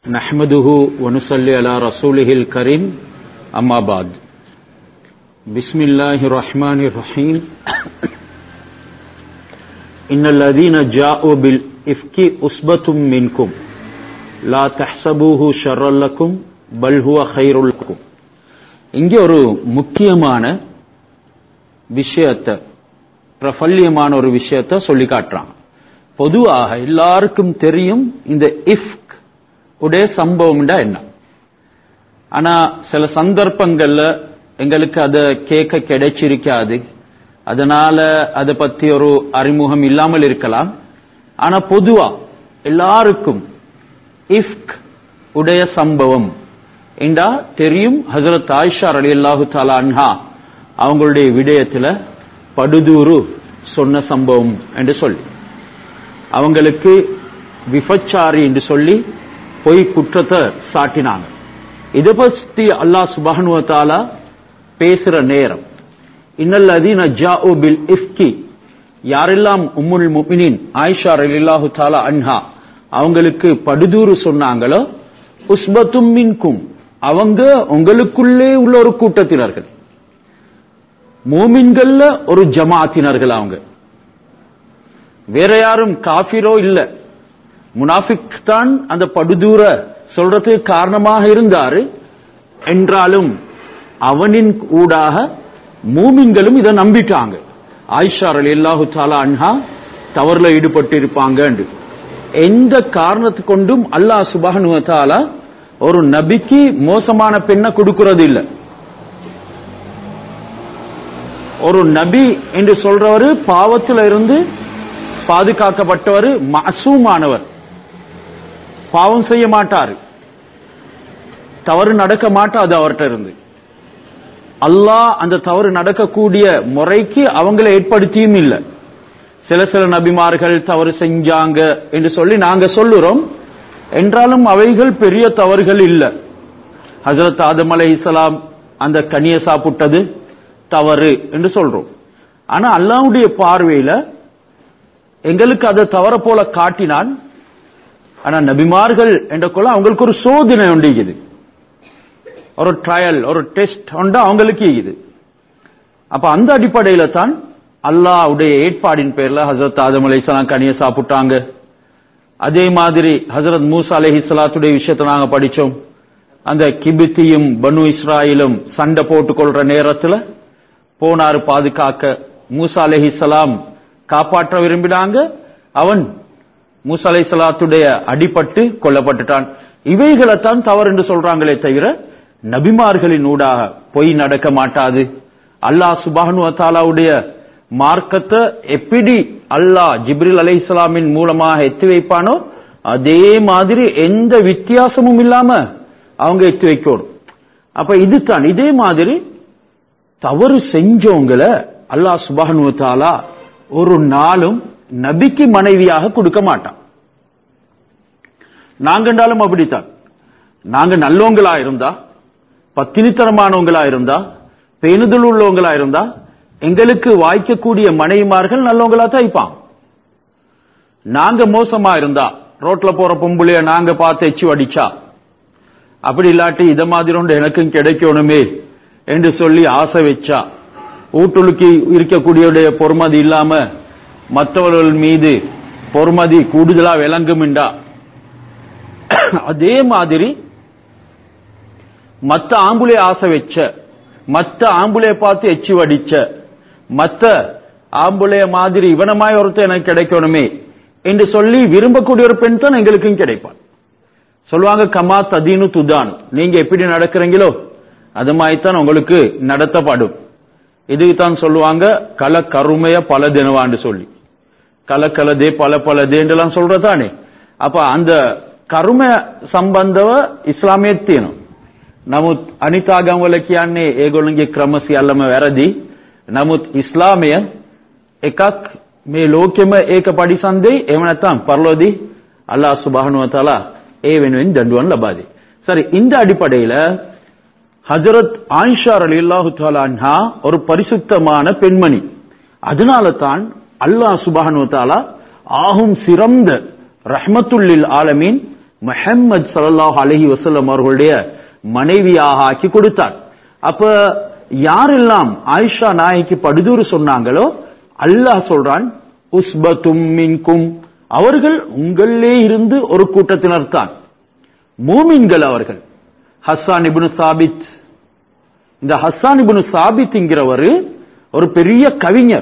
نحمده ونصلي على رسوله الكريم أما بعد بسم الله الرحمن الرحيم إن الذين جاءوا بالإفك أصبة منكم لا تحسبوه شرا لكم بل هو خير لكم இங்கே ஒரு முக்கியமான விஷயத்தை பிரபல்யமான ஒரு விஷயத்தை சொல்லி காட்டுறாங்க பொதுவாக எல்லாருக்கும் தெரியும் இந்த இஃப்க் உடைய சம்பவம்டா என்ன ஆனா சில சந்தர்ப்பங்கள்ல எங்களுக்கு அதை கேட்க கிடைச்சிருக்காது அதனால அதை பத்தி ஒரு அறிமுகம் இல்லாமல் இருக்கலாம் ஆனா பொதுவா எல்லாருக்கும் இஃப்க் உடைய சம்பவம் என்றா தெரியும் ஹசரத் ஆயிஷா அலி அல்லாஹு தாலா அன்ஹா அவங்களுடைய விடயத்துல படுதூறு சொன்ன சம்பவம் என்று சொல்லி அவங்களுக்கு விபச்சாரி என்று சொல்லி பொய் குற்றத்தை சாட்டினாங்க இதை பத்தி அல்லாஹ் சுபஹனுவ தாலா பேசுற நேரம் இன்னல் அதீன ஜாஉ பில் இஃப்கி யாரெல்லாம் உம்முல் முஃமினின் ஆயிஷா ரலில்லாஹு தாலா அன்ஹா அவங்களுக்கு படுதூறு சொன்னாங்களோ உஸ்பத்தும் மின்கும் அவங்க உங்களுக்குள்ளே உள்ள ஒரு கூட்டத்தினர்கள் மூமின்கள்ல ஒரு ஜமாத்தினர்கள் அவங்க வேற யாரும் காஃபிரோ இல்ல முனாஃபிக் தான் அந்த படுதூர சொல்றதுக்கு காரணமாக இருந்தாரு என்றாலும் அவனின் ஊடாக மூமின்களும் இதை நம்பிட்டாங்க ஆயிஷா அலி அல்லாஹு தாலா அன்ஹா தவறுல ஈடுபட்டு இருப்பாங்க எந்த காரணத்து கொண்டும் அல்லாஹ் சுபஹனு தாலா ஒரு நபிக்கு மோசமான பெண்ணை கொடுக்கிறது இல்லை ஒரு நபி என்று சொல்றவர் பாவத்தில் இருந்து பாதுகாக்கப்பட்டவர் மசூமானவர் பாவம் செய்ய மாட்டார் தவறு நடக்க மாட்டாது அவர்கிட்ட இருந்து அல்லாஹ் அந்த தவறு நடக்கக்கூடிய முறைக்கு அவங்களை ஏற்படுத்தியும் இல்லை சில சில நபிமார்கள் தவறு செஞ்சாங்க என்று சொல்லி நாங்க சொல்லுறோம் என்றாலும் அவைகள் பெரிய தவறுகள் இல்லை ஹசரத் ஆதம் அலை இஸ்லாம் அந்த கனியை சாப்பிட்டது தவறு என்று சொல்றோம் ஆனா அல்லாவுடைய பார்வையில எங்களுக்கு அதை தவற போல காட்டினான் ஆனா நபிமார்கள் என்ற கொள்ள அவங்களுக்கு ஒரு சோதனை உண்டிக்குது ஒரு ட்ரையல் ஒரு டெஸ்ட் உண்டா அவங்களுக்கு இது அப்ப அந்த அடிப்படையில தான் அல்லாவுடைய ஏற்பாடின் பேர்ல ஹசரத் ஆதம் அலை இஸ்லாம் கனியை சாப்பிட்டாங்க அதே மாதிரி ஹசரத் மூசா அலஹி சலாத்துடைய விஷயத்தை நாங்க படிச்சோம் அந்த கிபித்தியும் பனு இஸ்ராயிலும் சண்டை போட்டுக் கொள்ற நேரத்துல போனாரு பாதுகாக்க மூசா அலஹி சலாம் காப்பாற்ற விரும்பினாங்க அவன் மூசா அலை சலாத்துடைய அடிபட்டு கொல்லப்பட்டுட்டான் இவைகளைத்தான் தவறு என்று சொல்றாங்களே தவிர நபிமார்களின் ஊடாக பொய் நடக்க மாட்டாது அல்லாஹ் சுபானு தாலாவுடைய மார்க்கத்தை எப்படி அல்லாஹ் ஜிப்ரில் அலை இஸ்லாமின் மூலமாக எத்தி வைப்பானோ அதே மாதிரி எந்த வித்தியாசமும் இல்லாம அவங்க எத்தி வைக்கணும் அப்ப இதுதான் இதே மாதிரி தவறு செஞ்சவங்களை அல்லாஹ் சுபானு தாலா ஒரு நாளும் நபிக்கு மனைவியாக கொடுக்க மாட்டான் நாங்கண்டாலும் அப்படித்தான் நாங்க நல்லவங்களா இருந்தா பத்தினித்தனமானவங்களா இருந்தா பேணுதல் உள்ளவங்களா இருந்தா எங்களுக்கு வாய்க்கக்கூடிய மனைவிமார்கள் நல்லவங்களா தான் இருப்பான் நாங்க மோசமா இருந்தா ரோட்ல போற பொம்புளைய நாங்க பார்த்து எச்சு அடிச்சா அப்படி இல்லாட்டி இத மாதிரி ஒன்று எனக்கும் கிடைக்கணுமே என்று சொல்லி ஆசை வச்சா ஊட்டுலுக்கு இருக்கக்கூடிய பொறுமதி இல்லாம மற்றவர்கள் மீது பொறுமதி கூடுதலா விளங்கும்டா அதே மாதிரி மத்த ஆம்புலே ஆசை வச்ச மத்த ஆம்புலே பார்த்து எச்சு வடிச்ச மத்த ஆம்புலைய மாதிரி இவனமாய் ஒருத்தர் எனக்கு கிடைக்கணுமே என்று சொல்லி விரும்பக்கூடிய ஒரு பெண் தான் எங்களுக்கும் கிடைப்பான் சொல்லுவாங்க கமா ததீனு துதான் நீங்க எப்படி நடக்கிறீங்களோ அது மாதிரி தான் உங்களுக்கு நடத்தப்படும் இதுக்கு தான் சொல்லுவாங்க கல கருமைய பல தினவான்னு சொல்லி கல கலதே பல பலதேன்றலாம் சொல்றதானே அப்ப அந்த කරුම සම්බන්ධව ඉස්ලාමයේ තියෙනවා. නමුත් අනිතාගම්වල කියන්නේ ඒගොල්ලන්ගේ ක්‍රම සියල්ලම වැරදි. නමුත් ඉස්ලාමය එකක් මේ ලෝකෙම ඒක පරිසන්දෙයි එහෙම නැත්නම් පරලෝදී අල්ලාහ් සුබ්හානහු වතාලා ඒ වෙනුවෙන් දඬුවම් ලබා දෙයි. சரி இந்த அடிப்படையில ஹஜரத் ஆயிஷா ரலியல்லாஹு தஆலா அன்ஹா ஒரு பரிசுத்தமான பெண்மணி அதனால தான் அல்லாஹ் சுபஹானு தஆலா ஆகும் சிறந்த ரஹ்மத்துல்லில் ஆலமீன் முஹம்மது ஸல்லல்லாஹு அலைஹி வஸல்லம் அவர்களுடைய மனைவியாக ஆக்கி கொடுத்தார் அப்ப யாரெல்லாம் ஆயிஷா நாய்க்கு படுதூறு சொன்னாங்களோ அல்லாஹ் சொல்றான் உஸ்பத்தும் மின்கும் அவர்கள் உங்களிலே இருந்து ஒரு கூட்டத்தினர் தான் மூமின்கள் அவர்கள் ஹஸ்ஸான் இப்னு சாபித் இந்த ஹஸ்ஸான் இப்னு சாபித்ங்கிறவர் ஒரு பெரிய கவிஞர்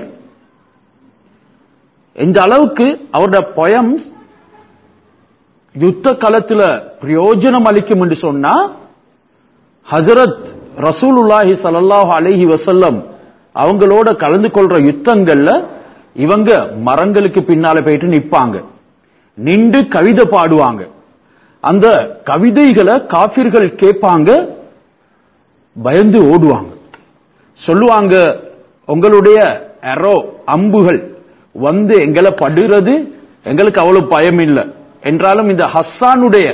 இந்த அளவுக்கு அவருடைய poems யுத்த களத்துல பிரயோஜனம் அளிக்கும் என்று சொன்னா ஹஜரத் ரசூலுல்லாஹி ஸல்லல்லாஹு அலைஹி வஸல்லம் அவங்களோட கலந்து கொள்ற யுத்தங்கள்ல இவங்க மரங்களுக்கு பின்னால போயிட்டு நிப்பாங்க நின்று கவிதை பாடுவாங்க அந்த கவிதைகளை காபிர்கள் கேட்பாங்க பயந்து ஓடுவாங்க சொல்லுவாங்க உங்களுடைய அரோ அம்புகள் வந்து எங்களை படுறது எங்களுக்கு அவ்வளவு பயம் இல்லை என்றாலும் இந்த ஹஸ்ஸானுடைய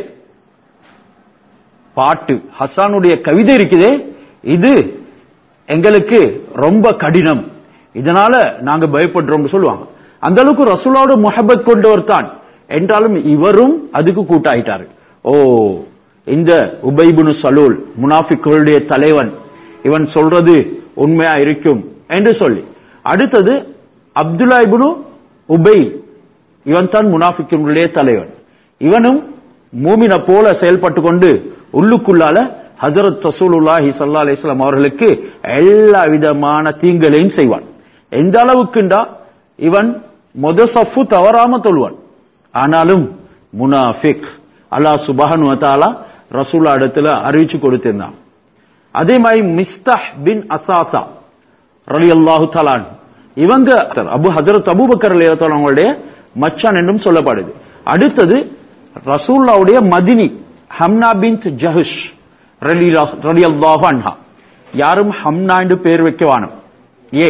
பாட்டு ஹஸ்ஸானுடைய கவிதை இருக்குதே இது எங்களுக்கு ரொம்ப கடினம் இதனால நாங்க பயப்படுறோம் சொல்லுவாங்க அந்த அளவுக்கு ரசூலோட முஹபத் கொண்டவர் தான் என்றாலும் இவரும் அதுக்கு கூட்டாயிட்டாரு ஓ இந்த உபைபுனு சலூல் முனாஃபிக்குடைய தலைவன் இவன் சொல்றது உண்மையா இருக்கும் என்று சொல்லி அடுத்தது அப்துல்லா இப்னு உபை இவன் தான் முனாஃபிக்கினுடைய தலைவன் இவனும் மூமின போல செயல்பட்டு கொண்டு உள்ளுக்குள்ளால ஹஜரத் ரசூலுல்லாஹி ஸல்லல்லாஹு அலைஹி வஸல்லம் அவர்களுக்கு எல்லா விதமான தீங்களையும் செய்வான் எந்த அளவுக்குண்டா இவன் முத சஃப்பு தவறாம தொழுவான் ஆனாலும் முனாஃபிக் அல்லாஹ் சுபஹானு வ தஆலா ரசூலா இடத்துல அறிவிச்சு கொடுத்திருந்தான் அதே மாதிரி மிஸ்தஹ் பின் அசாசா ரலியல்லாஹு தஆலான் இவங்க அபு ஹஜரத் அபூபக்கர் ரலியல்லாஹு தஆலா அவங்களுடைய மச்சான் என்றும் சொல்லப்படுது அடுத்தது ரசூல்லாவுடைய மதினி ஹம்னா பின் ஜஹஷ் ரலியல்லாஹு அன்ஹா யாரும் ஹம்னா என்று பேர் வைக்க வானம் ஏ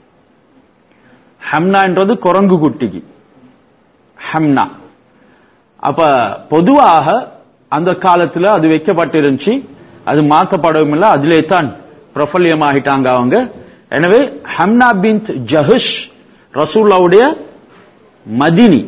ஹம்னா என்றது குரங்கு குட்டிக்கு ஹம்னா அப்ப பொதுவாக அந்த காலத்துல அது வைக்கப்பட்டிருந்துச்சு அது மாற்றப்படவும் இல்லை அதிலே தான் பிரபல்யமாகிட்டாங்க அவங்க எனவே ஹம்னா பின் ஜஹஷ் ரசூல்லாவுடைய மதினி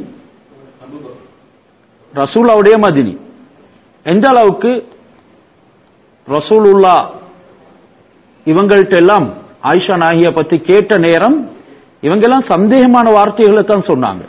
ரசூலாவுடைய மதினி எந்த அளவுக்கு ரசூலுல்லா இவங்கள்ட்ட எல்லாம் ஆயிஷா நாகிய பத்தி கேட்ட நேரம் இவங்க எல்லாம் சந்தேகமான வார்த்தைகளை தான் சொன்னாங்க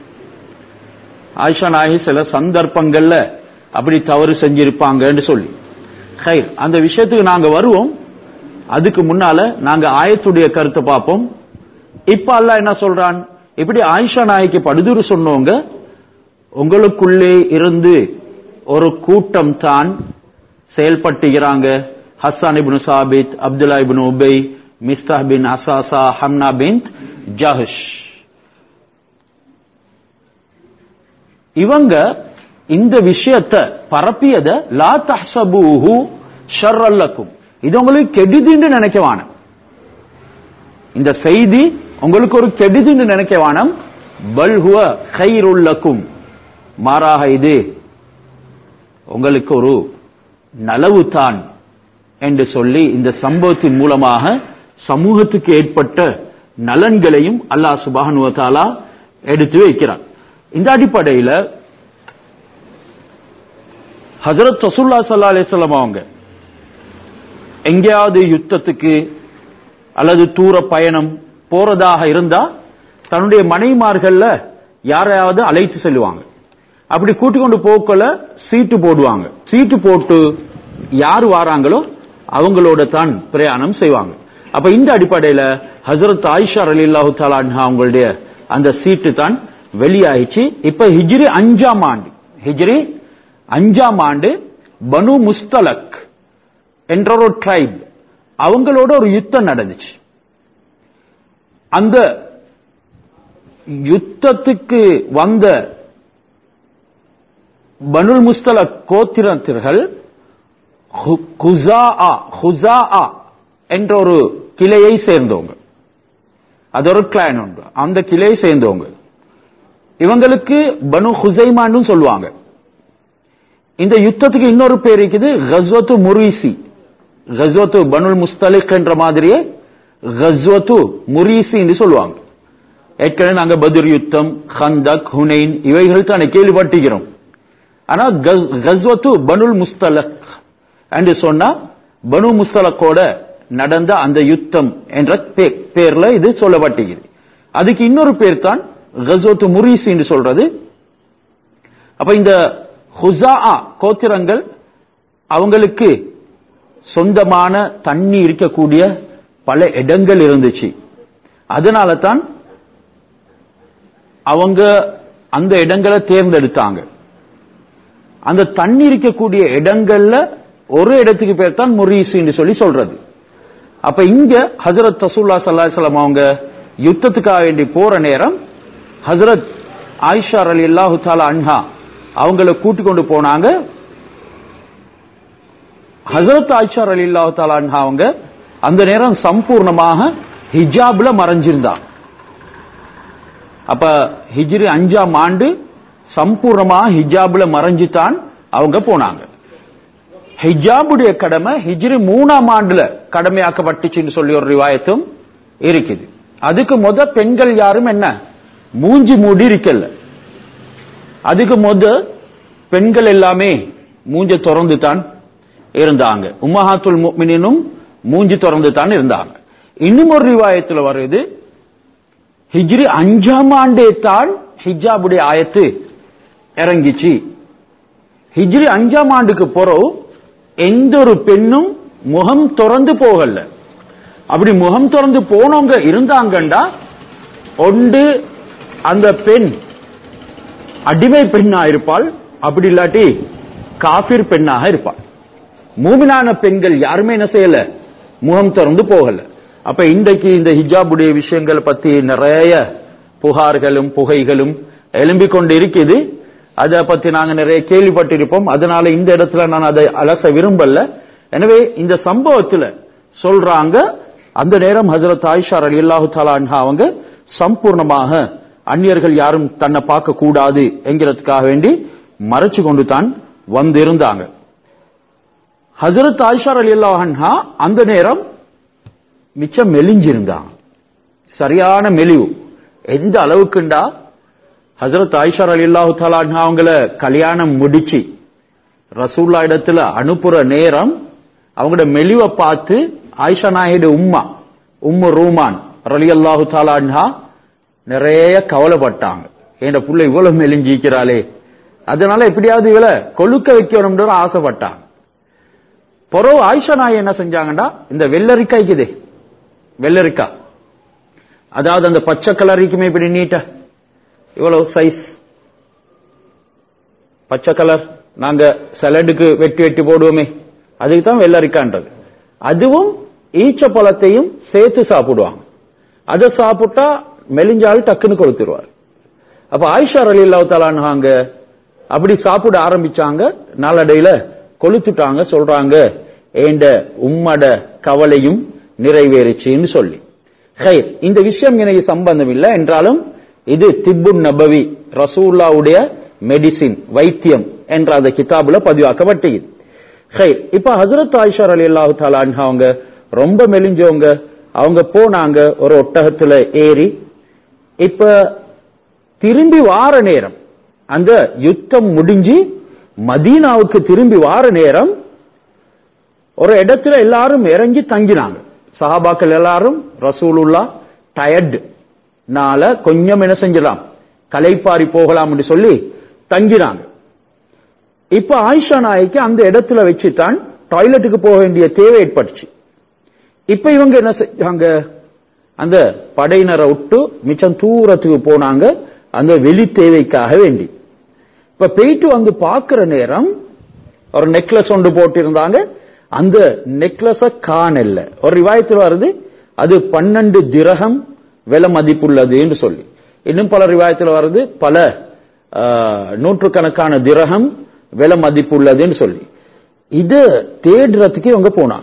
ஆயிஷா நாகி சில சந்தர்ப்பங்கள்ல அப்படி தவறு செஞ்சிருப்பாங்கன்னு சொல்லி ஹைர் அந்த விஷயத்துக்கு நாங்க வருவோம் அதுக்கு முன்னால நாங்க ஆயத்துடைய கருத்தை பார்ப்போம் இப்ப அல்லாஹ் என்ன சொல்றான் இப்படி ஆயிஷா நாய்க்கு படுதுரு சொன்னவங்க உங்களுக்குள்ளே இருந்து ஒரு கூட்டம் தான் செயல்பட்டுகிறாங்க ஹஸ்ஸான் இப்னு சாபித் அப்துல்லா இப்னு உபை மிஸ்தாஹ் பின் அசாசா ஹம்னா பின் ஜஹஷ் இவங்க இந்த விஷயத்தை பரப்பியத லா தஹ்சபூஹு ஷர்ரல்லக்கும் இது உங்களுக்கு கெடுதின்னு நினைக்க வானம் இந்த செய்தி உங்களுக்கு ஒரு கெடுதின்னு நினைக்க வானம் பல் ஹுவ கைருல்லக்கும் மாறாக இது உங்களுக்கு ஒரு நலவு தான் என்று சொல்லி இந்த சம்பவத்தின் மூலமாக சமூகத்துக்கு ஏற்பட்ட நலன்களையும் அல்லாஹ் சுபானுவத்தாலா எடுத்து வைக்கிறான் இந்த அடிப்படையில் ஹசரத் ரசூல்லா சல்லா அலிஸ்லாம் அவங்க எங்கேயாவது யுத்தத்துக்கு அல்லது தூர பயணம் போறதாக இருந்தா தன்னுடைய மனைமார்கள்ல யாரையாவது அழைத்து செல்லுவாங்க அப்படி கூட்டிக் கொண்டு போக்கல சீட்டு போடுவாங்க சீட்டு போட்டு யார் வாராங்களோ அவங்களோட தான் பிரயாணம் செய்வாங்க அப்ப இந்த அடிப்படையில ஹசரத் ஆயிஷா அலி அல்லாஹு தாலான்ஹா அவங்களுடைய அந்த சீட்டு தான் வெளியாயிடுச்சு இப்ப ஹிஜ்ரி அஞ்சாம் ஆண்டு ஹிஜ்ரி அஞ்சாம் ஆண்டு பனு முஸ்தலக் என்ற ஒரு ட்ரைப் அவங்களோட ஒரு யுத்தம் நடந்துச்சு அந்த யுத்தத்துக்கு வந்த பனுல் முஸ்தலக் கோத்திரத்திர்கள் என்ற ஒரு கிளையை சேர்ந்தவங்க அது ஒரு கிளான் உண்டு அந்த கிளையை சேர்ந்தவங்க இவங்களுக்கு பனு ஹுசைமான்னு சொல்லுவாங்க இந்த யுத்தத்துக்கு இன்னொரு பேர் இருக்குது கஸ்வத்து முரீசி கஸ்வத்து பனுல் முஸ்தலிக் என்ற மாதிரியே கஸ்வத்து முரீசி என்று சொல்லுவாங்க ஏற்கனவே நாங்க பதுர் யுத்தம் ஹந்தக் ஹுனைன் இவைகள் தான் கேள்விப்பட்டிருக்கிறோம் ஆனா கஸ்வத்து பனுல் முஸ்தலக் என்று சொன்னா பனு முஸ்தலக்கோட நடந்த அந்த யுத்தம் என்ற பே- பேர்ல இது சொல்லப்பட்டிருக்குது அதுக்கு இன்னொரு பேர் தான் கஸ்வத்து முரீஸ் என்று சொல்றது அப்ப இந்த ஹுசா கோத்திரங்கள் அவங்களுக்கு சொந்தமான தண்ணி இருக்கக்கூடிய பல இடங்கள் இருந்துச்சு அதனால தான் அவங்க அந்த இடங்களை தேர்ந்தெடுத்தாங்க அந்த தண்ணி இருக்கக்கூடிய இடங்கள்ல ஒரு இடத்துக்கு பேர் தான் முரீசுன்னு சொல்லி சொல்றது அப்ப இங்க ஹஜரத் ரசூல்லா ஸல்லல்லாஹு அலைஹி வஸல்லம் அவங்க யுத்தத்துக்காக வேண்டி போற நேரம் ஹஜரத் ஆயிஷா ரலியல்லாஹு தஆலா அன்ஹா அவங்கள கூட்டி கொண்டு போனாங்க ஹஜரத் ஆயிஷா ரலியல்லாஹு தஆலா அன்ஹா அவங்க அந்த நேரம் சம்பூர்ணமாக ஹிஜாப்ல மறைஞ்சிருந்தாங்க அப்ப ஹிஜ்ரி அஞ்சாம் ஆண்டு சம்பூர்ணமா ஹிஜாப்ல மறைஞ்சுதான் அவங்க போனாங்க ஹிஜாபுடைய கடமை ஹிஜ்ரி மூணாம் ஆண்டுல கடமையாக்கப்பட்டுச்சுன்னு சொல்லி ஒரு ரிவாயத்தும் இருக்குது அதுக்கு முத பெண்கள் யாரும் என்ன மூஞ்சி மூடி இருக்கல அதுக்கு முத பெண்கள் எல்லாமே மூஞ்ச திறந்து தான் இருந்தாங்க உம்மஹாத்துல் முஃமினினும் மூஞ்சி திறந்து தான் இருந்தாங்க இன்னும் ஒரு ரிவாயத்துல வருது ஹிஜ்ரி அஞ்சாம் ஆண்டே தான் ஹிஜாபுடைய ஆயத்து இறங்கிச்சு ஹிஜ்ரி அஞ்சாம் ஆண்டுக்கு பிறகு எந்த ஒரு பெண்ணும் முகம் திறந்து போகல அப்படி முகம் திறந்து போனவங்க இருந்தாங்கண்டா ஒன்று அந்த பெண் அடிமை பெண்ணா இருப்பாள் அப்படி இல்லாட்டி காபிர் பெண்ணாக இருப்பாள் மூமினான பெண்கள் யாருமே என்ன செய்யல முகம் திறந்து போகல அப்ப இன்றைக்கு இந்த ஹிஜாபுடைய விஷயங்கள் பத்தி நிறைய புகார்களும் புகைகளும் எழும்பிக் கொண்டு இருக்குது அதை பத்தி நாங்க நிறைய கேள்விப்பட்டிருப்போம் அதனால இந்த இடத்துல நான் அதை அலச விரும்பல எனவே இந்த சம்பவத்துல சொல்றாங்க அந்த நேரம் ஹஜரத் ஆயிஷா ரலியல்லாஹு தஆலா அன்ஹா அவங்க சம்பூர்ணமாக அந்நியர்கள் யாரும் தன்னை பார்க்க கூடாது என்கிறதுக்காக வேண்டி மறைச்சு கொண்டு தான் வந்திருந்தாங்க ஹஜரத் ஆயிஷா ரலியல்லாஹு அன்ஹா அந்த நேரம் மிச்சம் மெலிஞ்சிருந்தாங்க சரியான மெலிவு எந்த அளவுக்குண்டா ஹஜரத் ஆயிஷா ரலியல்லாஹு தஆலா அன்ஹா அவங்கள கல்யாணம் முடிச்சு ரசூல்லா இடத்துல அனுப்புற நேரம் அவங்களோட மெலிவை பார்த்து ஆயிஷா நாயுடு உம்மா உம்மு ரூமான் ரலியல்லாஹு தஆலா அன்ஹா நிறைய கவலைப்பட்டாங்க என் புள்ள இவ்வளவு மெலிஞ்சிக்கிறாளே அதனால எப்படியாவது இவளை கொழுக்க வைக்கணும்னு ஆசைப்பட்டாங்க பொறவு ஆயிஷா நாய் என்ன செஞ்சாங்கன்னா இந்த வெள்ளரிக்காய் இருக்குதே வெள்ளரிக்காய் அதாவது அந்த பச்சை கலர் இருக்குமே இப்படி நீட்டா இவ்வளவு சைஸ் பச்சை கலர் நாங்க சலடுக்கு வெட்டி வெட்டி போடுவோமே அதுக்கு தான் வெள்ளரிக்கான்றது அதுவும் ஈச்ச பழத்தையும் சேர்த்து சாப்பிடுவாங்க அதை சாப்பிட்டா மெலிஞ்சால் டக்குன்னு கொளுத்துருவார் அப்ப ஆயிஷா அலி அல்லாஹாலான்ஹாங்க அப்படி சாப்பிட ஆரம்பிச்சாங்க நாளடையில கொளுத்துட்டாங்க சொல்றாங்க ஏண்ட உம்மட கவலையும் நிறைவேறுச்சுன்னு சொல்லி ஹைர் இந்த விஷயம் எனக்கு சம்பந்தம் இல்லை என்றாலும் இது திப்புன் நபவி ரசூல்லாவுடைய மெடிசின் வைத்தியம் என்ற அந்த கிதாபுல பதிவாக்கப்பட்டது ஹைர் இப்ப ஹசரத் ஆயிஷா அலி அல்லாஹு தாலான்ஹா அவங்க ரொம்ப மெலிஞ்சவங்க அவங்க போனாங்க ஒரு ஒட்டகத்துல ஏறி இப்ப திரும்பி வார நேரம் அந்த யுத்தம் முடிஞ்சு மதீனாவுக்கு திரும்பி வார நேரம் ஒரு இடத்துல எல்லாரும் இறங்கி தங்கினாங்க சஹாபாக்கள் எல்லாரும் ரசூலுல்லா டயர்டு நாள கொஞ்சம் என்ன செஞ்சிடலாம் கலைப்பாரி போகலாம் சொல்லி தங்கினாங்க இப்ப ஆயிஷா நாய்க்கு அந்த இடத்துல வச்சுதான் டாய்லெட்டுக்கு போக வேண்டிய தேவை ஏற்பட்டுச்சு இப்ப இவங்க என்ன செஞ்சாங்க அந்த படையினரை விட்டு மிச்சம் தூரத்துக்கு போனாங்க அந்த வெளி தேவைக்காக வேண்டி இப்ப போயிட்டு வந்து பார்க்கிற நேரம் ஒரு நெக்லஸ் ஒன்று போட்டிருந்தாங்க அந்த நெக்லஸ காணல ஒரு ரிவாயத்தில் வருது அது பன்னெண்டு திரகம் விலை மதிப்புள்ளதுன்னு சொல்லி இன்னும் பல ரிவாயத்தில் வருது பல நூற்றுக்கணக்கான திரகம் விலை மதிப்புள்ளதுன்னு சொல்லி இது தேடுறதுக்கு இவங்க போனாங்க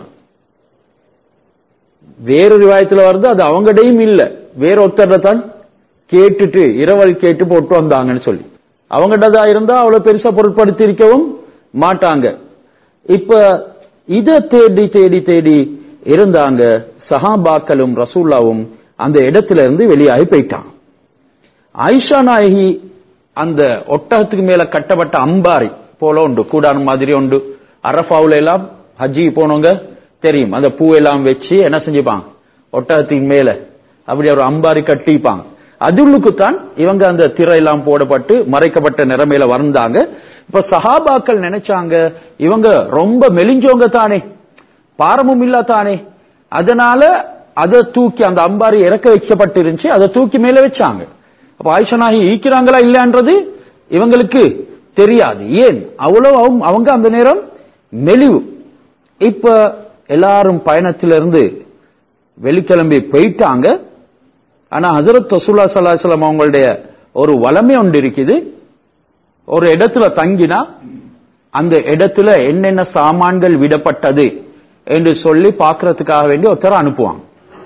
வேறு ரிவாயத்தில் வருது அது அவங்கடையும் இல்ல வேற ஒருத்தர் தான் கேட்டுட்டு இரவல் கேட்டு போட்டு வந்தாங்கன்னு சொல்லி அவங்ககிட்டதா இருந்தா அவ்வளவு பெருசா பொருட்படுத்தி இருக்கவும் மாட்டாங்க இப்ப இத தேடி தேடி தேடி இருந்தாங்க சஹாபாக்களும் ரசூல்லாவும் அந்த இடத்துல இருந்து வெளியாகி போயிட்டான் ஆயிஷா நாயகி அந்த ஒட்டகத்துக்கு மேல கட்டப்பட்ட அம்பாரி போல உண்டு கூடாரம் மாதிரி உண்டு அரஃபாவுல எல்லாம் ஹஜ்ஜி போனவங்க தெரியும் அந்த பூ எல்லாம் வச்சு என்ன செஞ்சுப்பாங்க ஒட்டகத்தின் மேல அப்படி ஒரு அம்பாரி கட்டிப்பாங்க அதுள்ளுக்குத்தான் இவங்க அந்த திரை எல்லாம் போடப்பட்டு மறைக்கப்பட்ட நிலைமையில வந்தாங்க இப்ப சஹாபாக்கள் நினைச்சாங்க இவங்க ரொம்ப மெலிஞ்சவங்க தானே பாரமும் இல்ல தானே அதனால அதை தூக்கி அந்த அம்பாரி இறக்க வைக்கப்பட்டு இருந்துச்சு அதை தூக்கி மேல வச்சாங்க அப்ப ஆயிஷனாகி ஈக்கிறாங்களா இல்லன்றது இவங்களுக்கு தெரியாது ஏன் அவ்வளவு அவங்க- அவங்க அந்த நேரம் மெலிவு இப்ப எல்லாரும் பயணத்திலிருந்து வெளிக்கிளம்பி போயிட்டாங்க ஆனா ஹஜரத் ரசூல்லா ஸல்லல்லாஹு அலைஹி வஸல்லம் அவங்களுடைய ஒரு வளமை ஒன்று இருக்குது ஒரு இடத்துல தங்கினா அந்த இடத்துல என்னென்ன சாமான்கள் விடப்பட்டது என்று சொல்லி பார்க்கறதுக்காக வேண்டி ஒருத்தர் அனுப்புவாங்க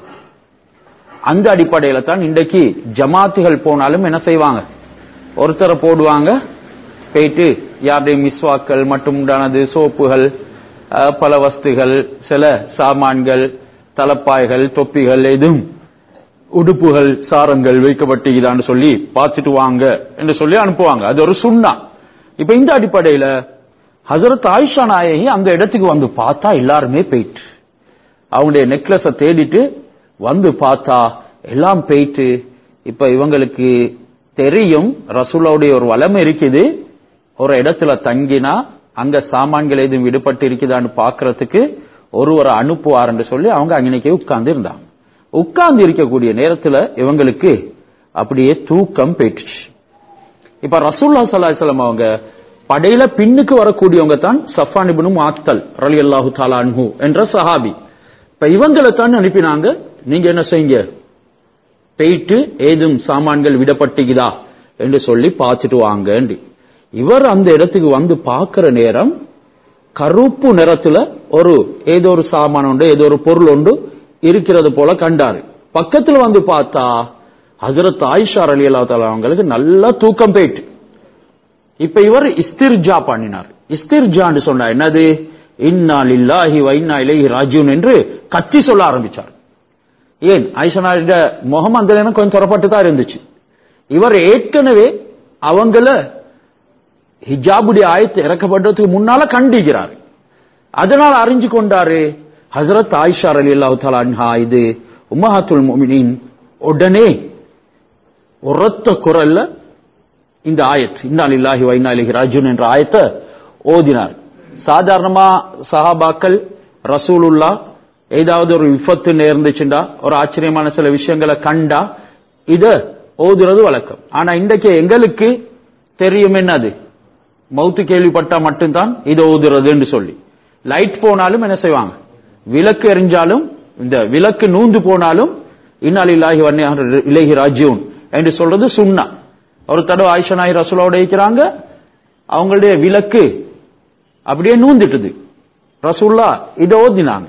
அந்த அடிப்படையில தான் இன்றைக்கு ஜமாத்துகள் போனாலும் என்ன செய்வாங்க ஒருத்தரை போடுவாங்க போயிட்டு யாருடைய மிஸ்வாக்கள் மற்றும் உண்டானது சோப்புகள் அஹ், பல வஸ்துகள் சில சாமான்கள் தலப்பாய்கள் தொப்பிகள் எதுவும் உடுப்புகள் சாரங்கள் வைக்கப்பட்டிருக்குதான்னு சொல்லி பார்த்துட்டு வாங்க என்று சொல்லி அனுப்புவாங்க அது ஒரு சுண்ணா இப்ப இந்த அடிப்படையில ஹசரத் ஆயிஷா நாயகி அந்த இடத்துக்கு வந்து பார்த்தா எல்லாருமே போயிட்டு அவங்களுடைய நெக்லஸை தேடிட்டு வந்து பார்த்தா எல்லாம் போயிட்டு இப்ப இவங்களுக்கு தெரியும் ரசூலாவுடைய ஒரு வளமை இருக்குது ஒரு இடத்துல தங்கினா அங்க சாமான்கள் எதுவும் விடுபட்டு இருக்குதான்னு பார்க்கறதுக்கு ஒருவரை அனுப்புவாருன்னு சொல்லி அவங்க அங்கனைக்கே உட்கார்ந்து இருந்தாங்க உட்கார்ந்து இருக்கக்கூடிய நேரத்துல இவங்களுக்கு அப்படியே தூக்கம் போயிட்டுச்சு இப்ப ரசூல்லா ஸல்லல்லாஹு அலைஹி வஸல்லம் அவங்க படையில பின்னுக்கு வரக்கூடியவங்க தான் சஃபான் இப்னு முஅத்தல் ரலியல்லாஹு தஆலா அன்ஹு என்ற சஹாபி இப்ப இவங்களை தான் அனுப்பினாங்க நீங்க என்ன செய்யுங்க போயிட்டு ஏதும் சாமான்கள் விடப்பட்டுகிறதா என்று சொல்லி பார்த்துட்டு வாங்க இவர் அந்த இடத்துக்கு வந்து பார்க்கிற நேரம் கருப்பு நிறத்துல ஒரு ஏதோ ஒரு சாமான் உண்டு ஏதோ ஒரு பொருள் உண்டு இருக்கிறது போல கண்டாரு பக்கத்துல வந்து பார்த்தா ஹஜரத் ஆயிஷா அலி அல்லா அவங்களுக்கு நல்லா தூக்கம் போயிட்டு இப்ப இவர் இஸ்திர்ஜா பண்ணினார் இஸ்திர்ஜான்னு சொன்னா என்னது இன்னா லில்லாஹி வ இன்னா இலைஹி ராஜியூன் என்று கத்தி சொல்ல ஆரம்பிச்சார் ஏன் ஆயிஷனாரிட முகம் அந்த நேரம் கொஞ்சம் தொடப்பட்டு தான் இருந்துச்சு இவர் ஏற்கனவே அவங்கள ஹிஜாபுடைய ஆயத்து இறக்கப்பட்டதுக்கு முன்னால கண்டிக்கிறார் அதனால் அறிஞ்சு கொண்டாரு ஹசரத் ஆயிஷா அலி அல்லாஹு அன்ஹா இது உம்மஹாத்துல் முமினின் உடனே உரத்த குரல்ல இந்த ஆயத் இன்னா லில்லாஹி வ இன்னா இலைஹி ராஜியூன் என்ற ஆயத்தை ஓதினார் சாதாரணமா சஹாபாக்கள் ரசூலுல்லா ஏதாவது ஒரு விபத்து நேர்ந்துச்சுண்டா ஒரு ஆச்சரியமான சில விஷயங்களை கண்டா இத ஓதுறது வழக்கம் ஆனா இன்றைக்கு எங்களுக்கு தெரியும் என்னது மௌத்து கேள்விப்பட்டா மட்டும்தான் இதை ஓதுறதுன்னு சொல்லி லைட் போனாலும் என்ன செய்வாங்க விளக்கு எரிஞ்சாலும் இந்த விளக்கு நூந்து போனாலும் இன்னாலில்லாஹி வன்னியா இலகி ராஜ்யூன் என்று சொல்றது சுண்ணா ஒரு தடவை ஆயிஷா நாய் ரசூலோட இருக்கிறாங்க அவங்களுடைய விளக்கு அப்படியே நூந்துட்டுது ரசூல்லா இதை ஓதினாங்க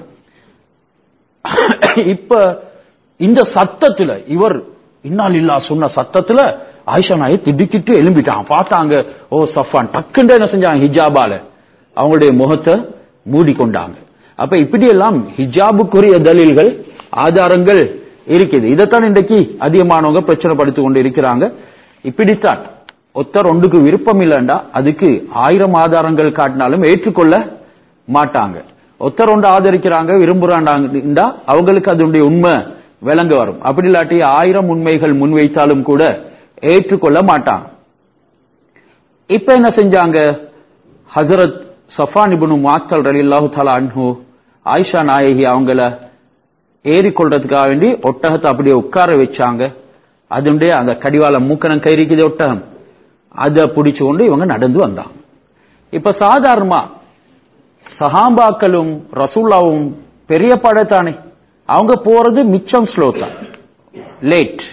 இப்ப இந்த சத்தத்துல இவர் இன்னால் இல்லா சொன்ன சத்தத்துல ஆயிஷா நாயை திடுக்கிட்டு எழும்பிட்டான் பார்த்தாங்க ஓ சஃபான் டக்குன்னு என்ன செஞ்சாங்க ஹிஜாபால அவங்களுடைய முகத்தை மூடிக்கொண்டாங்க அப்ப இப்படி எல்லாம் ஹிஜாபுக்குரிய தலீல்கள் ஆதாரங்கள் இருக்குது இதைத்தான் இன்றைக்கு அதிகமானவங்க பிரச்சனை படுத்திக் கொண்டு இருக்கிறாங்க இப்படித்தான் ஒத்தர் ஒன்றுக்கு விருப்பம் இல்லைண்டா அதுக்கு ஆயிரம் ஆதாரங்கள் காட்டினாலும் ஏற்றுக்கொள்ள மாட்டாங்க ஒத்தர் ஒன்று ஆதரிக்கிறாங்க விரும்புறாண்டா அவங்களுக்கு அதனுடைய உண்மை விளங்க வரும் அப்படி இல்லாட்டி ஆயிரம் உண்மைகள் முன்வைத்தாலும் கூட ஏற்றுக்கொள்ள மாட்டாங்க இப்ப என்ன செஞ்சாங்க ஹசரத் சஃபான் இப்னு மாத்தல் ரலியல்லாஹு தஆலா அன்ஹு ஆயிஷா நாயகி அவங்கள ஏறிக்கொள்றதுக்காக வேண்டி ஒட்டகத்தை அப்படியே உட்கார வச்சாங்க அதனுடைய அந்த கடிவாள மூக்கணம் கைரிக்குது ஒட்டகம் அதை பிடிச்சு கொண்டு இவங்க நடந்து வந்தாங்க இப்ப சாதாரணமா சஹாபாக்களும் ரசூல்லாவும் பெரிய படைத்தானே அவங்க போறது மிச்சம் ஸ்லோ தான் லேட்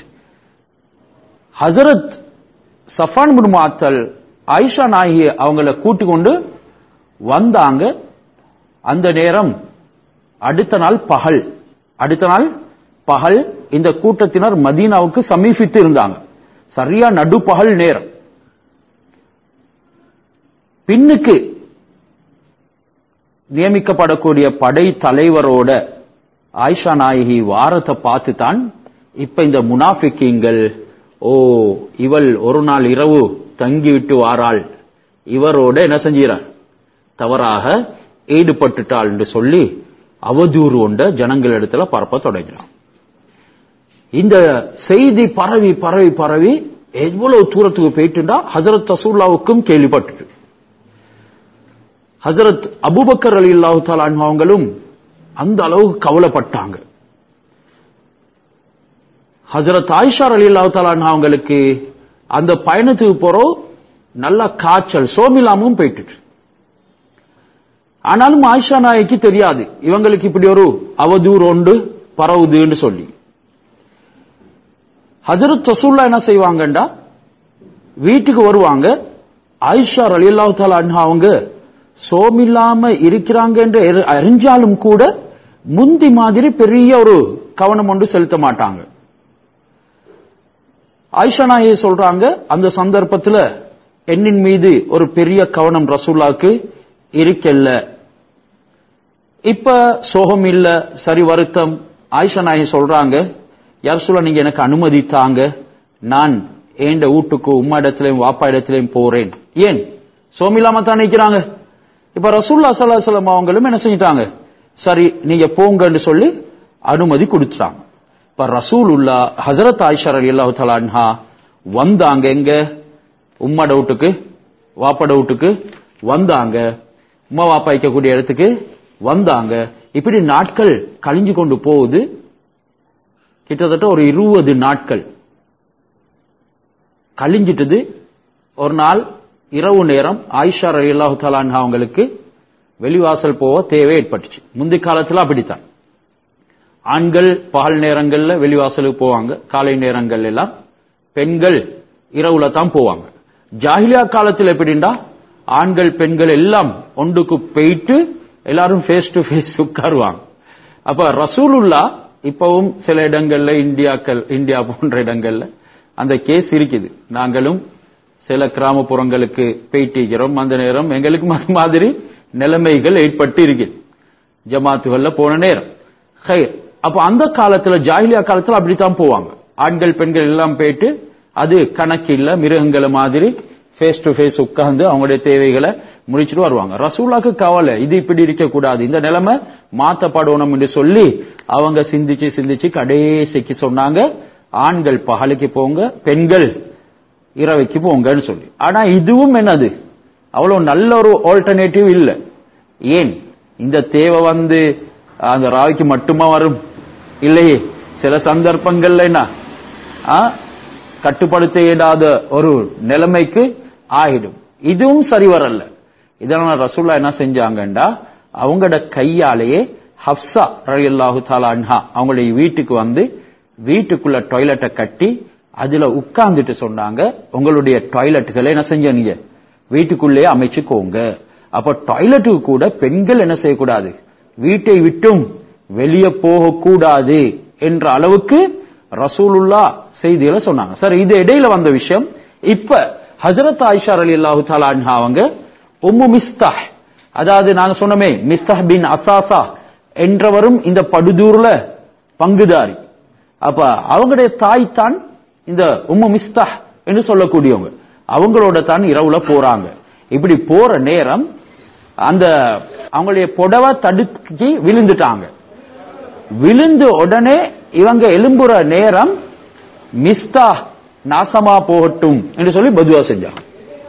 ஹசரத் சஃபான் பின் மாத்தல் ஆயிஷா நாயகி அவங்கள கூட்டி கொண்டு வந்தாங்க அந்த நேரம் அடுத்த நாள் பகல் அடுத்த நாள் பகல் இந்த கூட்டத்தினர் மதீனாவுக்கு சமீபித்து இருந்தாங்க சரியா நடுப்பகல் நேரம் பின்னுக்கு நியமிக்கப்படக்கூடிய படை தலைவரோட ஆயிஷா நாயகி வாரத்தை பார்த்து தான் இப்ப இந்த முனாஃபிக்கீங்கள் ஓ இவள் ஒரு நாள் இரவு தங்கிவிட்டு வாராள் இவரோட என்ன செஞ்சார் தவறாக ஈடுபட்டுட்டாள் என்று சொல்லி அவதூறு கொண்ட ஜனங்களிடத்துல பரப்ப தொடங்கினான் இந்த செய்தி பரவி பரவி பரவி எவ்வளவு தூரத்துக்கு போயிட்டுண்டா ஹசரத் ரசூல்லாவுக்கும் கேள்விப்பட்டுட்டு ஹசரத் அபுபக்கர் அலி அல்லாஹு அவங்களும் அந்த அளவுக்கு கவலைப்பட்டாங்க ஹசரத் ஆயிஷார் அலி அல்லாஹு அவங்களுக்கு அந்த பயணத்துக்கு போறோம் நல்ல காய்ச்சல் சோமிலாமும் போயிட்டு ஆனாலும் ஆயிஷா நாய்க்கு தெரியாது இவங்களுக்கு இப்படி ஒரு அவதூறு ஒன்று பரவுதுன்னு சொல்லி ஹஜரத் ரசூல்லா என்ன செய்வாங்கண்டா வீட்டுக்கு வருவாங்க ஆயிஷா அலியல்லாஹு தாலா அன்ஹா அவங்க சோமில்லாம இருக்கிறாங்க என்று எரி- அறிஞ்சாலும் கூட முந்தி மாதிரி பெரிய ஒரு கவனம் ஒன்று செலுத்த மாட்டாங்க ஆயிஷா நாயே சொல்றாங்க அந்த சந்தர்ப்பத்துல எண்ணின் மீது ஒரு பெரிய கவனம் ரசூல்லாக்கு இருக்கல்ல இப்ப சோகம் இல்ல சரி வருத்தம் ஆயிஷா நாயகி சொல்றாங்க யார் சொல்ல நீங்க எனக்கு அனுமதி தாங்க நான் ஏண்ட வீட்டுக்கு உம்மா இடத்திலையும் வாப்பா இடத்திலையும் போறேன் ஏன் சோமில்லாம தான் நிக்கிறாங்க இப்ப ரசூல்லா ஸல்லல்லாஹு அலைஹி வஸல்லம் அவங்களும் என்ன செஞ்சிட்டாங்க சரி நீங்க போங்கன்னு சொல்லி அனுமதி கொடுத்துட்டாங்க இப்ப ரசூலுல்லா ஹஜரத் ஆயிஷா ரலியல்லாஹு தஆலா அன்ஹா வந்தாங்க எங்க உம்மாட வீட்டுக்கு வாப்பாட வீட்டுக்கு வந்தாங்க உம்மா வாப்பா வைக்கக்கூடிய இடத்துக்கு வந்தாங்க இப்படி நாட்கள் கழிஞ்சு கொண்டு போகுது கிட்டத்தட்ட ஒரு இருபது நாட்கள் கழிஞ்சிட்டது ஒரு நாள் இரவு நேரம் ஆயிஷா ரலியல்லாஹு தஆலா அன்ஹா அவங்களுக்கு வெளிவாசல் போக தேவை ஏற்பட்டுச்சு முந்தி காலத்துல அப்படித்தான் ஆண்கள் பகல் நேரங்கள்ல வெளிவாசலுக்கு போவாங்க காலை நேரங்கள் எல்லாம் பெண்கள் இரவுல தான் போவாங்க ஜாஹிலியா காலத்தில் எப்படின்னா ஆண்கள் பெண்கள் எல்லாம் ஒன்றுக்கு போயிட்டு எல்லாரும் ஃபேஸ் டு ஃபேஸ் உட்காருவாங்க அப்ப ரசூலுல்லா இப்பவும் சில இடங்கள்ல இந்தியாக்கள் இந்தியா போன்ற இடங்கள்ல அந்த கேஸ் இருக்குது நாங்களும் சில கிராமப்புறங்களுக்கு போயிட்டிருக்கிறோம் அந்த நேரம் எங்களுக்கு அது மாதிரி நிலைமைகள் ஏற்பட்டு இருக்குது ஜமாத்துகள்ல போன நேரம் ஹைர் அப்ப அந்த காலத்துல ஜாஹிலியா காலத்துல அப்படித்தான் போவாங்க ஆண்கள் பெண்கள் எல்லாம் போயிட்டு அது கணக்கு இல்ல மிருகங்களை மாதிரி ஃபேஸ் டு ஃபேஸ் உட்கார்ந்து அவங்களுடைய தேவைகளை முடிச்சிட்டு வருவாங்க ரசூலாக்கு கவலை இது இப்படி இருக்க கூடாது இந்த நிலைமை மாத்தப்படணும் என்று சொல்லி அவங்க சிந்திச்சு சிந்திச்சு கடைசிக்கு சொன்னாங்க ஆண்கள் பகலுக்கு போங்க பெண்கள் இரவைக்கு போங்கன்னு சொல்லி ஆனா இதுவும் என்னது அவ்வளவு நல்ல ஒரு ஆல்டர்னேட்டிவ் இல்ல ஏன் இந்த தேவை வந்து அந்த ராவிக்கு மட்டுமா வரும் இல்லையே சில சந்தர்ப்பங்கள்ல என்ன ஆ, கட்டுப்படுத்த இயலாத ஒரு நிலைமைக்கு ஆகிடும் இதுவும் சரி வரல இதனால ரசூல்லா என்ன செஞ்சாங்கண்டா அவங்களோட கையாலேயே ஹப்சா ரலியல்லாஹு தஆலா அன்ஹா அவங்களுடைய வீட்டுக்கு வந்து வீட்டுக்குள்ள டாய்லெட்டை கட்டி அதுல உட்கார்ந்துட்டு சொன்னாங்க உங்களுடைய டாய்லெட்டுகளை என்ன செஞ்ச நீங்க வீட்டுக்குள்ளே அமைச்சுக்கோங்க அப்ப டாய்லெட்டுக்கு கூட பெண்கள் என்ன செய்யக்கூடாது வீட்டை விட்டும் வெளியே போகக்கூடாது என்ற அளவுக்கு ரசூலுல்லா செய்தியில சொன்னாங்க சார் இது இடையில வந்த விஷயம் இப்ப ஹஜரத் ஆயிஷா அலி அல்லாஹு அன்ஹா அவங்க உம்மு மிஸ்தாஹ் அதாவது நாங்க சொன்னோமே மிஸ்தாஹ் பின் அசாசா என்றவரும் இந்த படுதூர்ல பங்குதாரி அப்ப அவங்களுடைய தாய் தான் இந்த உம்மு மிஸ்தாஹ் என்று சொல்லக்கூடியவங்க அவங்களோட தான் இரவுல போறாங்க இப்படி போற நேரம் அந்த அவங்களுடைய புடவை தடுக்கி விழுந்துட்டாங்க விழுந்து உடனே இவங்க எலும்புற நேரம் மிஸ்தா நாசமா போகட்டும் என்று சொல்லி பதுவா செஞ்சாங்க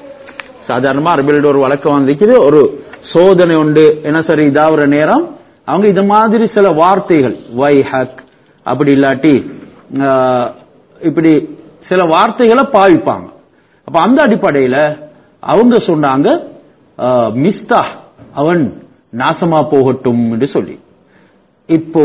சாதாரணமா அரபியல் ஒரு வழக்கம் வந்திருக்குது ஒரு சோதனை உண்டு என்ன சரி இதாகிற நேரம் அவங்க இது மாதிரி சில வார்த்தைகள் வை ஹக் அப்படி இல்லாட்டி ஆஹ், இப்படி சில வார்த்தைகளை பாவிப்பாங்க அப்ப அந்த அடிப்படையில அவங்க சொன்னாங்க ஆஹ், மிஸ்தா அவன் நாசமா போகட்டும் என்று சொல்லி இப்போ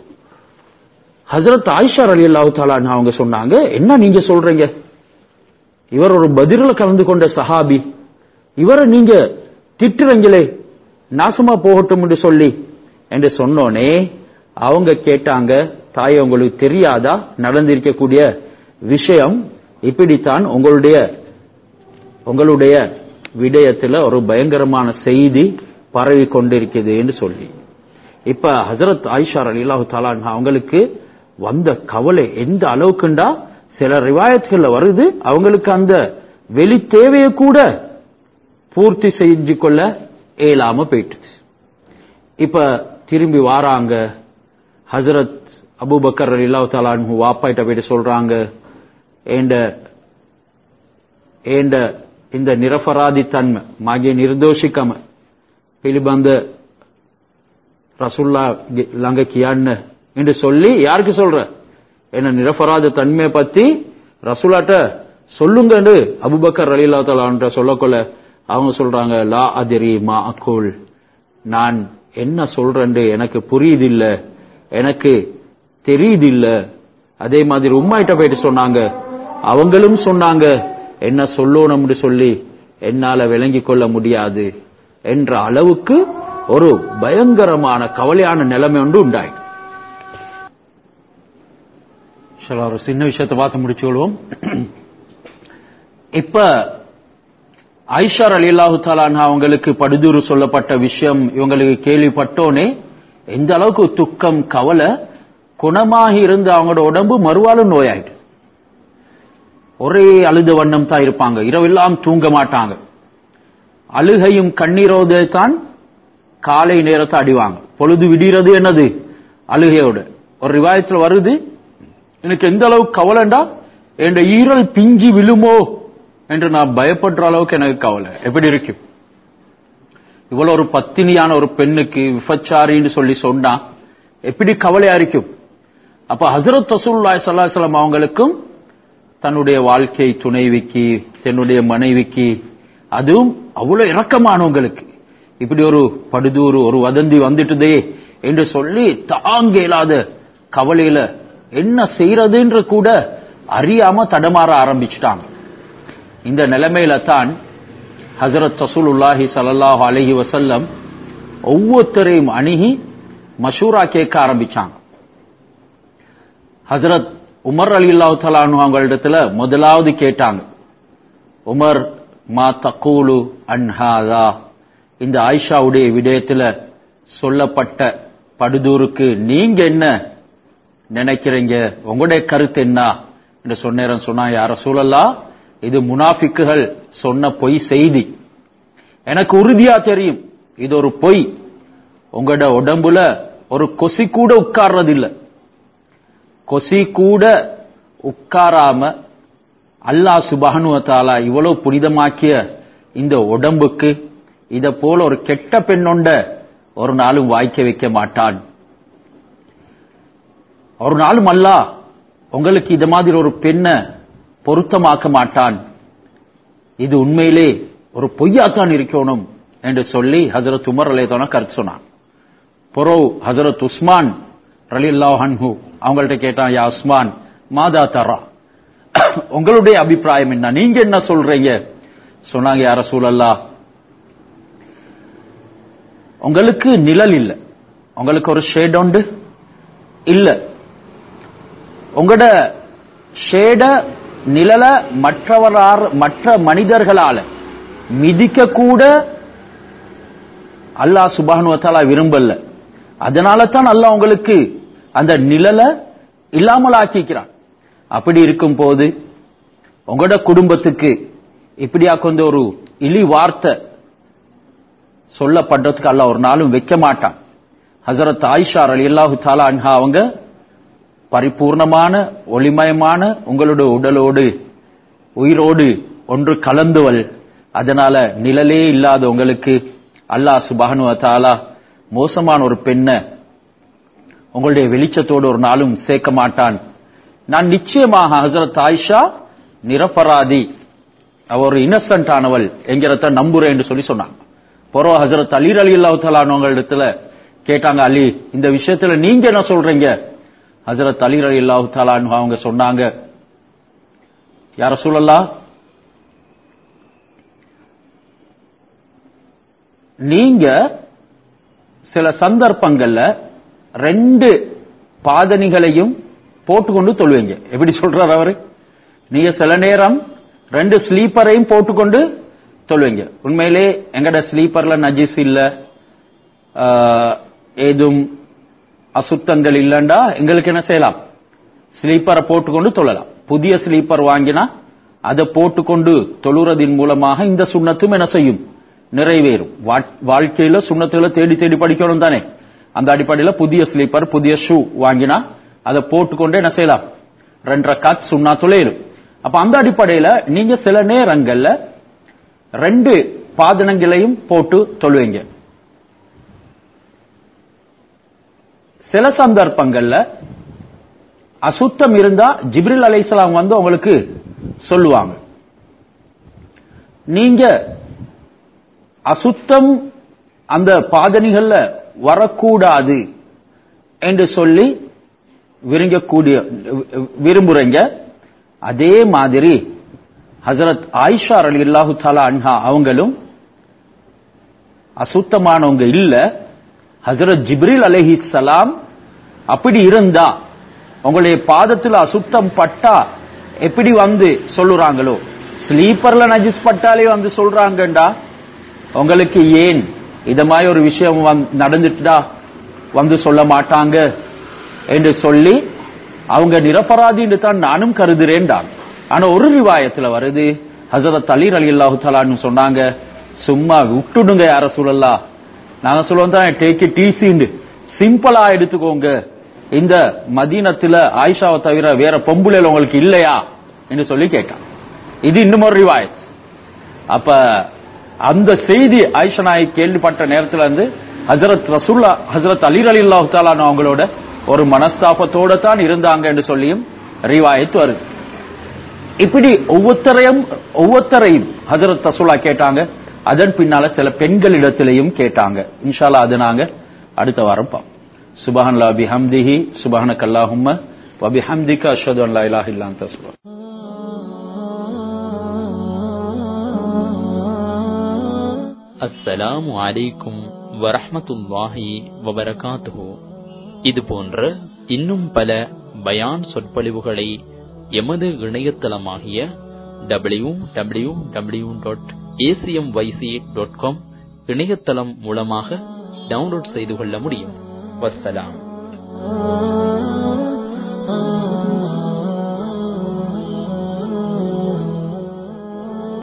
ஹஜரத் ஆயிஷா அலி அல்லாஹு அவங்க சொன்னாங்க என்ன நீங்க சொல்றீங்க இவர் ஒரு பதிரில கலந்து கொண்ட சஹாபி இவரை நீங்க திட்டுறீங்களே நாசமா போகட்டும் என்று சொல்லி என்று சொன்னோனே அவங்க கேட்டாங்க தாய் உங்களுக்கு தெரியாதா நடந்திருக்கக்கூடிய விஷயம் இப்படித்தான் உங்களுடைய உங்களுடைய விடயத்துல ஒரு பயங்கரமான செய்தி பரவி கொண்டிருக்குது என்று சொல்லி இப்ப ஹசரத் ஆயிஷா அலிலாஹு தாலான் அவங்களுக்கு வந்த கவலை எந்த அளவுக்குண்டா சில ரிவாயத்துகள்ல வருது அவங்களுக்கு அந்த வெளி தேவையை கூட பூர்த்தி செஞ்சு கொள்ள இயலாம போயிட்டுது இப்ப திரும்பி வாராங்க ஹசரத் அபூபக்கர் ரலியல்லாஹு தஆலா அன்ஹு வாப்பாயிட்ட போயிட்டு சொல்றாங்க ஏண்ட ஏண்ட இந்த நிரபராதி தன்மை மாගේ නිර්දෝෂිකම පිළිබඳ ரசூல்லா ළඟ කියන්න என்று சொல்லி யாருக்கு சொல்ற என்ன நிரபராத தன்மையை பத்தி ரசூலாட்ட சொல்லுங்கன்னு அபுபக்கர் ரலில்லா தலான்ற சொல்லக்கொள்ள அவங்க சொல்றாங்க லா அதிரி மா அக்குல் நான் என்ன சொல்றேன்னு எனக்கு புரியுதில்ல எனக்கு தெரியுதில்ல அதே மாதிரி உம்மாயிட்ட போயிட்டு சொன்னாங்க அவங்களும் சொன்னாங்க என்ன சொல்லணும்னு சொல்லி என்னால விளங்கிக் கொள்ள முடியாது என்ற அளவுக்கு ஒரு பயங்கரமான கவலையான நிலைமை ஒன்று உண்டாயிடும் சரி, ஒரு சின்ன விஷயத்தை பார்த்து முடிச்சு கொள்வோம் இப்ப ஐஷார் அலி அல்லாஹு அவங்களுக்கு படுதூறு சொல்லப்பட்ட விஷயம் இவங்களுக்கு கேள்விப்பட்டோனே எந்த அளவுக்கு துக்கம் கவலை குணமாகி இருந்த அவங்களோட உடம்பு மறுவாலும் நோயாயிட்டு ஒரே அழுத வண்ணம் தான் இருப்பாங்க இரவெல்லாம் தூங்க மாட்டாங்க அழுகையும் கண்ணீரோடு தான் காலை நேரத்தை அடிவாங்க பொழுது விடிகிறது என்னது அழுகையோட ஒரு ரிவாயத்துல வருது எனக்கு எந்த அளவுக்கு கவலைண்டா என் ஈரல் பிஞ்சி விழுமோ என்று நான் பயப்படுற அளவுக்கு எனக்கு கவலை எப்படி இருக்கும் இவ்வளவு ஒரு பத்தினியான ஒரு பெண்ணுக்கு விபச்சாரின்னு சொல்லி சொன்னா எப்படி கவலையா இருக்கும் அப்ப ஹசரத் ரசூலுல்லாஹி ஸல்லல்லாஹு அலைஹி வஸல்லம் அவங்களுக்கும் தன்னுடைய வாழ்க்கை துணைவிக்கு தன்னுடைய மனைவிக்கு அதுவும் அவ்வளவு இரக்கமானவங்களுக்கு இப்படி ஒரு படுதூறு ஒரு வதந்தி வந்துட்டுதே என்று சொல்லி தாங்க இயலாத கவலையில என்ன செய்யறதுன்ற கூட அறியாம தடமாற ஆரம்பிச்சிட்டாங்க இந்த நிலைமையில தான் ஹசரத் ரசூலுல்லாஹி ஸல்லல்லாஹு அலைஹி வஸல்லம் ஒவ்வொருத்தரையும் அணுகி மஷூரா கேட்க ஆரம்பிச்சாங்க ஹசரத் உமர் அலி அல்லாஹு தலானு அவங்களிடத்துல முதலாவது கேட்டாங்க உமர் மா தக்கூலு அன்ஹாதா இந்த ஆயிஷாவுடைய விடயத்துல சொல்லப்பட்ட படுதூருக்கு நீங்க என்ன நினைக்கிறீங்க உங்களுடைய கருத்து என்ன என்று சொன்னேன் சொன்னா யார சூழல்லா இது முனாஃபிக்குகள் சொன்ன பொய் செய்தி எனக்கு உறுதியா தெரியும் இது ஒரு பொய் உங்களோட உடம்புல ஒரு கொசி கூட உட்கார்றது இல்ல கொசி கூட உட்காராம அல்லாஹ் சுபஹனு தாலா இவ்வளவு புனிதமாக்கிய இந்த உடம்புக்கு இத போல ஒரு கெட்ட பெண்ணொண்ட ஒரு நாளும் வாய்க்க வைக்க மாட்டான் ஒரு நாளும் அல்லாஹ் உங்களுக்கு இது மாதிரி ஒரு பெண்ணை பொருத்தமாக்க மாட்டான் இது உண்மையிலே ஒரு பொய்யாத்தான் இருக்கணும் என்று சொல்லி ஹசரத் உமர் அலையத்தான கருத்து சொன்னான் பொறோ ஹசரத் உஸ்மான் ரலில்லா ஹன்ஹு அவங்கள்ட்ட கேட்டான் யா உஸ்மான் மாதா தரா உங்களுடைய அபிப்பிராயம் என்ன நீங்க என்ன சொல்றீங்க சொன்னாங்க யார சூழல்லா உங்களுக்கு நிழல் இல்ல உங்களுக்கு ஒரு ஷேட் உண்டு இல்ல உங்களோட ஷேட நிழல மற்றவரார் மற்ற மனிதர்களால மிதிக்க கூட அல்லாஹ் சுபானு வத்தாலா விரும்பல அதனால தான் அல்லாஹ் உங்களுக்கு அந்த நிழல இல்லாமல் ஆக்கிக்கிறான் அப்படி இருக்கும் போது உங்களோட குடும்பத்துக்கு இப்படியா கொஞ்சம் ஒரு இழி வார்த்தை சொல்லப்பட்டதுக்கு அல்லாஹ் ஒரு நாளும் வைக்க மாட்டான் ஹசரத் ஆயிஷா அலி அல்லாஹு தாலா அன்ஹா அவங்க பரிபூர்ணமான ஒளிமயமான உங்களுடைய உடலோடு உயிரோடு ஒன்று கலந்துவள் அதனால நிழலே இல்லாத உங்களுக்கு அல்லாஹ் சுபஹனு தாலா மோசமான ஒரு பெண்ணை உங்களுடைய வெளிச்சத்தோடு ஒரு நாளும் சேர்க்க மாட்டான் நான் நிச்சயமாக ஹசரத் ஆயிஷா நிரபராதி அவ ஒரு இன்னசென்ட் ஆனவள் என்கிறத நம்புறேன் என்று சொல்லி சொன்னாங்க பொறோ ஹசரத் அலீர் அலி அல்லாஹு தலானவங்க இடத்துல கேட்டாங்க அலி இந்த விஷயத்துல நீங்க என்ன சொல்றீங்க ஹசரத் அலீர் அலி அல்லாஹு தலான் அவங்க சொன்னாங்க யார சூழல்லா நீங்க சில சந்தர்ப்பங்கள்ல ரெண்டு பாதணிகளையும் போட்டுக்கொண்டு தொழுவீங்க எப்படி சொல்றார் அவரு நீங்க சில நேரம் ரெண்டு ஸ்லீப்பரையும் போட்டுக்கொண்டு தொழுவீங்க உண்மையிலே எங்கட ஸ்லீப்பர்ல நஜிஸ் இல்ல ஆஹ், ஏதும் அசுத்தங்கள் இல்லண்டா எங்களுக்கு என்ன செய்யலாம் ஸ்லீப்பரை போட்டுக்கொண்டு தொழலாம் புதிய ஸ்லீப்பர் வாங்கினா அதை போட்டுக்கொண்டு தொழுறதின் மூலமாக இந்த சுண்ணத்தும் என்ன செய்யும் நிறைவேறும் வா- வாழ்க்கையில சுண்ணத்துகளை தேடி தேடி படிக்கணும் தானே அந்த அடிப்படையில புதிய ஸ்லீப்பர் புதிய ஷூ வாங்கினா அதை போட்டுக்கொண்டே என்ன செய்யலாம் ரெண்டரை காத் சுண்ணா துளையிலும் அப்ப அந்த அடிப்படையில நீங்க சில நேரங்கள்ல ரெண்டு பாதனங்களையும் போட்டு தொழுவீங்க சில சந்தர்ப்பங்கள்ல அசுத்தம் இருந்தா ஜிப்ரில் அலைஹிஸ்ஸலாம் வந்து உங்களுக்கு சொல்லுவாங்க நீங்க அசுத்தம் அந்த பாதணிகள்ல வரக்கூடாது என்று சொல்லி விரும்பக்கூடிய விரும்புறீங்க அதே மாதிரி ஹசரத் ஆயிஷா அலி அல்லாஹு தாலா அன்ஹா அவங்களும் அசுத்தமானவங்க இல்ல ஹசரத் ஜிப்ரில் அலைஹிஸ்ஸலாம் அப்படி இருந்தா உங்களுடைய பாதத்துல அசுத்தம் பட்டா எப்படி வந்து சொல்லுறாங்களோ ஸ்லீப்பர்ல நஜிஸ் பட்டாலே வந்து சொல்றாங்கண்டா உங்களுக்கு ஏன் இத மாதிரி ஒரு விஷயம் வந்து- நடந்துட்டா வந்து சொல்ல மாட்டாங்க என்று சொல்லி அவங்க நிரபராதின்னு தான் நானும் கருதுறேன்டான் ஆனா ஒரு ரிவாயத்துல வருது ஹசரத் அலி அலி அல்லாஹு தலான்னு சொன்னாங்க சும்மா விட்டுடுங்க யார சொல்லலா நாங்க சொல்லுவோம் தான் டேக் இட் ஈஸின்னு சிம்பிளா எடுத்துக்கோங்க இந்த மதீனத்துல ஆயிஷாவை தவிர வேற பொம்புலையில உங்களுக்கு இல்லையா என்று சொல்லி கேட்டான் இது இன்னும் ஒரு ரிவாயத் அப்ப அந்த செய்தி ஆயிஷா நாயக் கேள்விப்பட்ட நேரத்துல இருந்து ஹஜரத் ரசூல்லா ஹஜரத் அலி அலி அல்லாஹு தாலான் அவங்களோட ஒரு மனஸ்தாபத்தோட தான் இருந்தாங்க என்று சொல்லியும் ரிவாயத் வருது இப்படி ஒவ்வொருத்தரையும் ஒவ்வொருத்தரையும் ஹஜரத் ரசூலா கேட்டாங்க அதன் பின்னால சில பெண்களிடத்திலையும் கேட்டாங்க இன்ஷால்லா அது நாங்க அடுத்த வாரம் பார்ப்போம் சுபஹன் லா பிஹம்திஹி சுபஹனக் அல்லாஹும்ம வ பிஹம்திக அஷ்ஹது அன் லா இலாஹ இல்லா அன்த அஸ்தக்ஃபிருக்க அஸ்ஸலாமு அலைக்கும் வரஹ்மத்துல்லாஹி வபரகாத்துஹு இது போன்ற இன்னும் பல பயான் சொற்பொழிவுகளை எமது இணையதளமாகிய W W W dot ACM YC dot com இணையதளம் மூலமாக டவுன்லோட் செய்து கொள்ள முடியும் வஸ்ஸலாம்